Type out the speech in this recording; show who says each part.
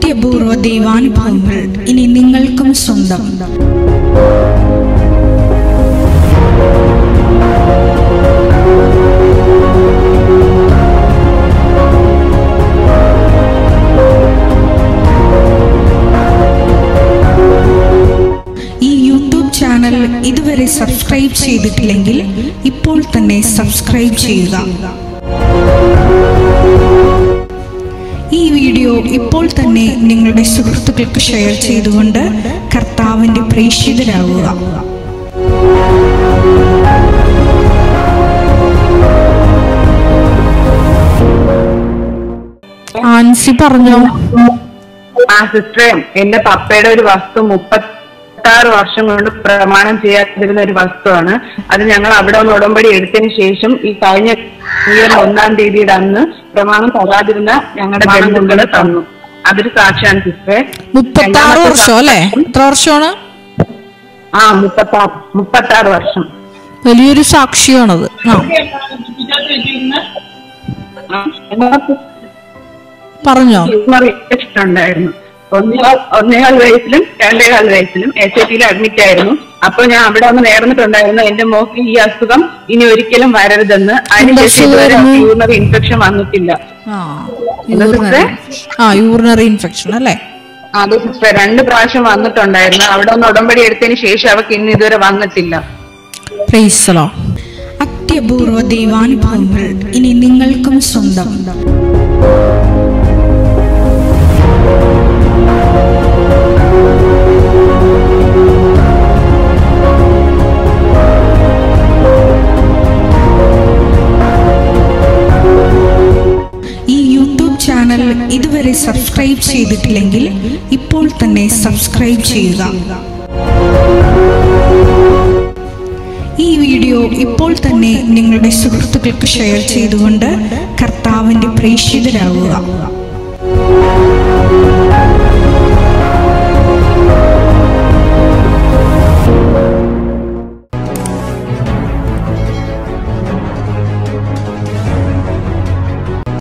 Speaker 1: അത്യപൂർവ ദൈവാനുഭവങ്ങൾ ഇനി നിങ്ങൾക്കും സ്വന്തം ഈ യൂട്യൂബ് ചാനൽ ഇതുവരെ സബ്സ്ക്രൈബ് ചെയ്തിട്ടില്ലെങ്കിൽ ഇപ്പോൾ തന്നെ സബ്സ്ക്രൈബ് ചെയ്യുക ഈ വീഡിയോ ഇപ്പോൾ തന്നെ നിങ്ങളുടെ സുഹൃത്തുക്കൾക്ക് ഷെയർ ചെയ്തുകൊണ്ട് കർത്താവിന്റെ പ്രേക്ഷിതരാകുക
Speaker 2: ആൻസി പറഞ്ഞോ
Speaker 3: ആ സിസ്റ്ററെ എന്റെ പപ്പയുടെ ഒരു വസ്തു മുപ്പത്താറ് വർഷം കൊണ്ട് പ്രമാണം ചെയ്യാതിരുന്ന ഒരു വസ്തുവാണ് അത് ഞങ്ങൾ അവിടെ ഒന്ന് ഉടമ്പടി എടുത്തതിന് ശേഷം ഈ കഴിഞ്ഞ ഇയർ ഒന്നാം തീയതിയുടെ അന്ന് പ്രമാണം തരാതിരുന്ന ഞങ്ങളുടെ ബന്ധുക്കള് തന്നു അതൊരു സാക്ഷിയാണ് സിസ്റ്ററെ
Speaker 2: മുപ്പത്തി ആറ് വർഷം അല്ലേ എത്ര വർഷമാണ്
Speaker 3: ആ മുപ്പത്താറ് മുപ്പത്താറ് വർഷം
Speaker 2: വലിയൊരു സാക്ഷിയാണത് ആ
Speaker 3: ആ, ഇതിനകത്ത്
Speaker 2: പറഞ്ഞോ
Speaker 3: ട്യൂമർ ഇൻഫെക്ഷൻ ഉണ്ടായിരുന്നു ഒന്നേകാൽ ഒന്നേകാൽ വയസ്സിലും രണ്ടേകാൽ വയസ്സിലും എസ് ഐ ടിയിൽ അഡ്മിറ്റ് ആയിരുന്നു അപ്പൊ ഞാൻ അവിടെ ഒന്ന് നേർന്നിട്ടുണ്ടായിരുന്നു എന്റെ മോക്ക് ഈ അസുഖം ഇനി ഒരിക്കലും വരരുതെന്ന് അതിനുശേഷം ഇതുവരെ ട്യൂമർ ഇൻഫെക്ഷൻ വന്നിട്ടില്ല
Speaker 2: ആ യൂറിനറി ആ യൂറിനറി ഇൻഫെക്ഷൻ അല്ലേ
Speaker 3: അത് സിസ്റ്റർ രണ്ട് പ്രാവശ്യം വന്നിട്ടുണ്ടായിരുന്നു അവിടെ ഒന്ന് ഉടമ്പടി എടുത്തതിന് ശേഷം അവർക്ക് ഇന്ന് ഇതുവരെ വന്നിട്ടില്ല
Speaker 2: പ്രൈസലോ
Speaker 1: അത്യപൂർവ ദൈവാനുഭവങ്ങൾ ഇനി നിങ്ങൾക്കും സ്വന്തം ഈ യൂട്യൂബ് ചാനൽ ഇതുവരെ സബ്സ്ക്രൈബ് ചെയ്തിട്ടില്ലെങ്കിൽ ഇപ്പോൾ തന്നെ സബ്സ്ക്രൈബ് ചെയ്യുക ഈ വീഡിയോ ഇപ്പോൾ തന്നെ നിങ്ങളുടെ സുഹൃത്തുക്കൾക്ക് ഷെയർ ചെയ്തുകൊണ്ട് കർത്താവിന്റെ പ്രേക്ഷിതരാകുക